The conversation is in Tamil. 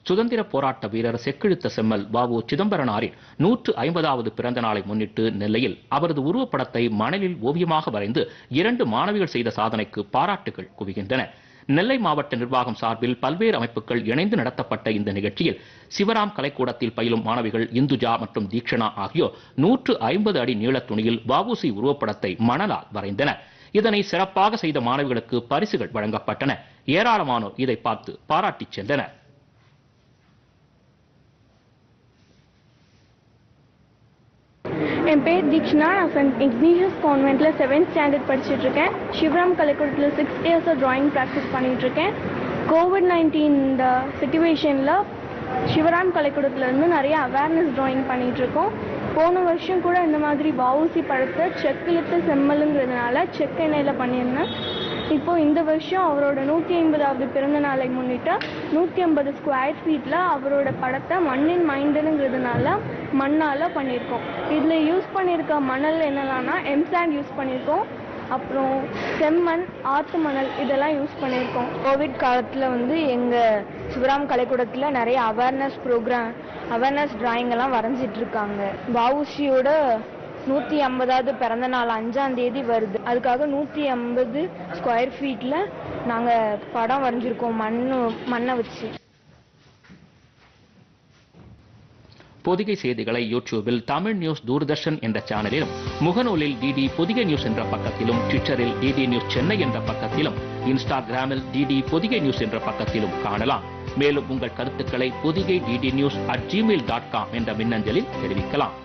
சுதந்திர போராட்ட வீரர் செக்கிழுத்த செம்மல் பாபு சிதம்பரனாரின் நூற்று ஐம்பதாவது பிறந்த நாளை முன்னிட்டு நெல்லையில் அவரது உருவப்படத்தை மணலில் ஓவியமாக வரைந்து இரண்டு மாணவிகள் செய்த சாதனைக்கு பாராட்டுகள் குவிகின்றன நெல்லை மாவட்ட நிர்வாகம் சார்பில் பல்வேறு அமைப்புகள் இணைந்து நடத்தப்பட்ட இந்த நிகழ்ச்சியில் சிவராம் கலைக்கூடத்தில் பயிலும் மாணவிகள் இந்துஜா மற்றும் தீக்ஷனா ஆகியோர் நூற்று ஐம்பது அடி நீளத் துணியில் வஉசி உருவப்படத்தை மணலால் வரைந்தனர் இதனை சிறப்பாக செய்த மாணவிகளுக்கு பரிசுகள் வழங்கப்பட்டன ஏராளமானோர் இதை பார்த்து பாராட்டிச் சென்றனர் என் பேர் தீக்ஷனா நான் சென்ட் இக்னீஷியஸ் கான்வென்ட்டில் செவன்த் ஸ்டாண்டர்ட் படிச்சுட்டு இருக்கேன் சிவராம் கலைக்கூடத்தில் சிக்ஸ் இயர்ஸாக ட்ராயிங் ப்ராக்டிஸ் பண்ணிட்டு இருக்கேன் கோவிட் நைன்டீன் இந்த சுச்சுவேஷனில் சிவராம் கலைக்கூடத்துல இருந்து நிறைய அவேர்னஸ் ட்ராயிங் பண்ணிட்டு இருக்கோம் போன வருஷம் கூட இந்த மாதிரி வவுசி படத்தை செக்கிழுத்து செம்மலுங்கிறதுனால செக் எண்ணெயில் பண்ணியிருந்தேன் இப்போ இந்த வருஷம் அவரோட நூற்றி ஐம்பதாவது பிறந்த நாளை முன்னிட்டு நூற்றி ஐம்பது ஸ்கொயர் ஃபீட்டில் அவரோட படத்தை மண்ணின் மைண்டனுங்கிறதுனால மண்ணால் பண்ணியிருக்கோம் இதில் யூஸ் பண்ணியிருக்க மணல் என்னலாம்னா எம்சாண்ட் யூஸ் பண்ணியிருக்கோம் அப்புறம் செம்மண் ஆத்து மணல் இதெல்லாம் யூஸ் பண்ணியிருக்கோம் கோவிட் காலத்தில் வந்து எங்கள் சிவராம் கலைக்கூடத்தில் நிறைய அவேர்னஸ் ப்ரோக்ராம் அவேர்னஸ் டிராயிங் எல்லாம் வரைஞ்சிட்டு இருக்காங்க வவுசியோட நூற்றி ஐம்பதாவது பிறந்த நாள் அஞ்சாம் தேதி வருது அதுக்காக நூற்றி ஐம்பது ஸ்கொயர் ஃபீட்டில் நாங்கள் படம் வரைஞ்சிருக்கோம் மண் மண்ணை வச்சு பொதிகை செய்திகளை யூடியூபில் தமிழ் நியூஸ் தூர்தர்ஷன் என்ற சேனலிலும் முகநூலில் டிடி பொதிகை நியூஸ் என்ற பக்கத்திலும் ட்விட்டரில் டிடி நியூஸ் சென்னை என்ற பக்கத்திலும் இன்ஸ்டாகிராமில் டிடி பொதிகை நியூஸ் என்ற பக்கத்திலும் காணலாம் மேலும் உங்கள் கருத்துக்களை Podhigai DD news at Gmail dot com என்ற மின்னஞ்சலில் தெரிவிக்கலாம்